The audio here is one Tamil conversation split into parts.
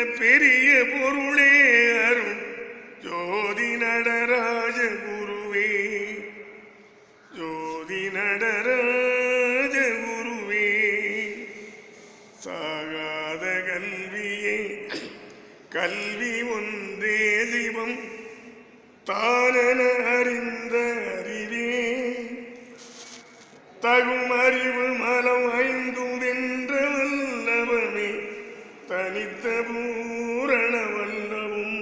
பெரிய பொருளே அருள் ஜோதி நடராஜ குருவே ஜோதி நடராஜ குருவே சாகாத கல்வியே கல்வி ஒன்றே சிவம் தானென அறிந்த அறிவே தகும் அறிவு மலம் ஐந்து வென்ற வல்லவமே தனித்த பூரண வல்லவும்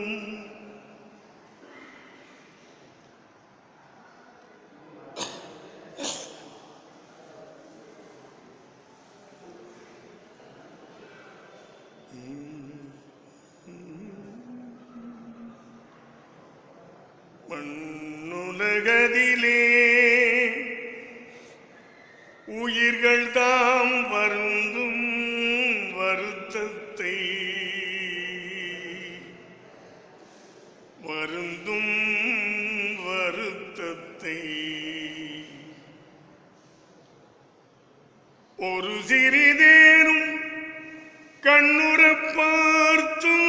மண்ணுலகதிலே உயிர்கள் தாம் வருந்தும் வருத்தத்தை வருந்தும் வருத்தத்தை ஒரு சிறிதேனும் கண்ணுறப் பார்த்தும்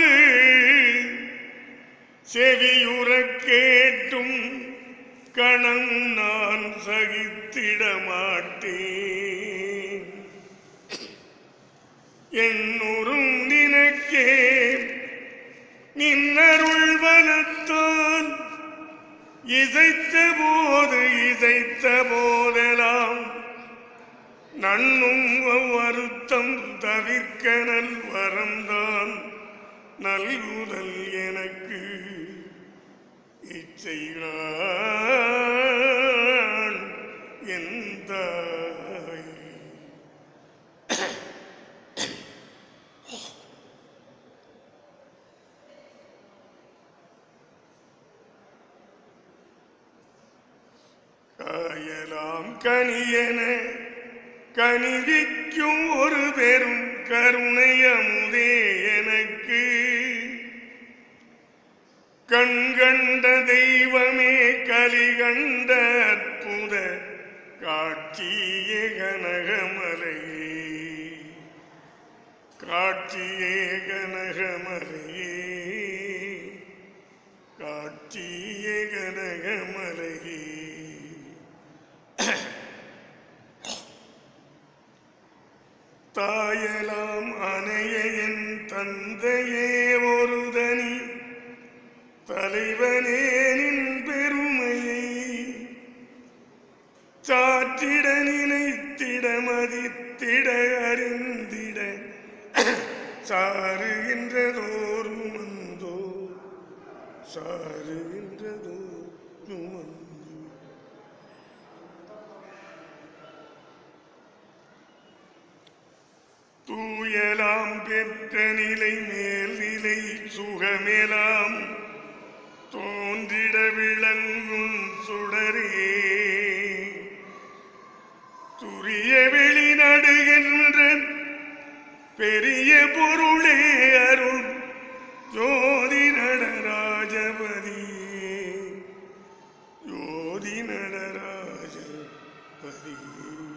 செவியுறக் கேட்டும் கணம் நான் சகித்திட மாட்டேன் என்னுறும் நினைக்கே நின்னருள் வனத்தான் இசைத்த போது இசைத்த போதெல்லாம் நன்னும் வருத்தம் தவிர்க்க நல் வரம்தான் நல்குதல் எனக்கு இச்சைகான் எந்த காயலாம் கனியன கனிவிக்கும் ஒரு பெரும் கருணை அமுதே எனக்கு கண் கண்ட தெய்வமே கலி கண்ட அற்புத காட்சியே கனகமலையே காட்சியே கனகமலையே காட்சியே கனகமலையே தாயலாம் அணைய என் தந்தையே ஒரு தனி தலைவனே நின் பெருமையை சாற்றிட நினைத்திட மதித்திட அறிந்திட சாருகின்றதோர் மந்தோ சாருகின்றதோர் மந்தோ தூயலாம் பெற்ற நிலை மேல் நிலை சுகமெலாம் தோன்றிட விளங்கும் சுடரே துரிய வெளி நடுகின்ற பெரிய பொருளே அருள் ஜோதி நடராஜபதியே ஜோதி நடராஜபதியே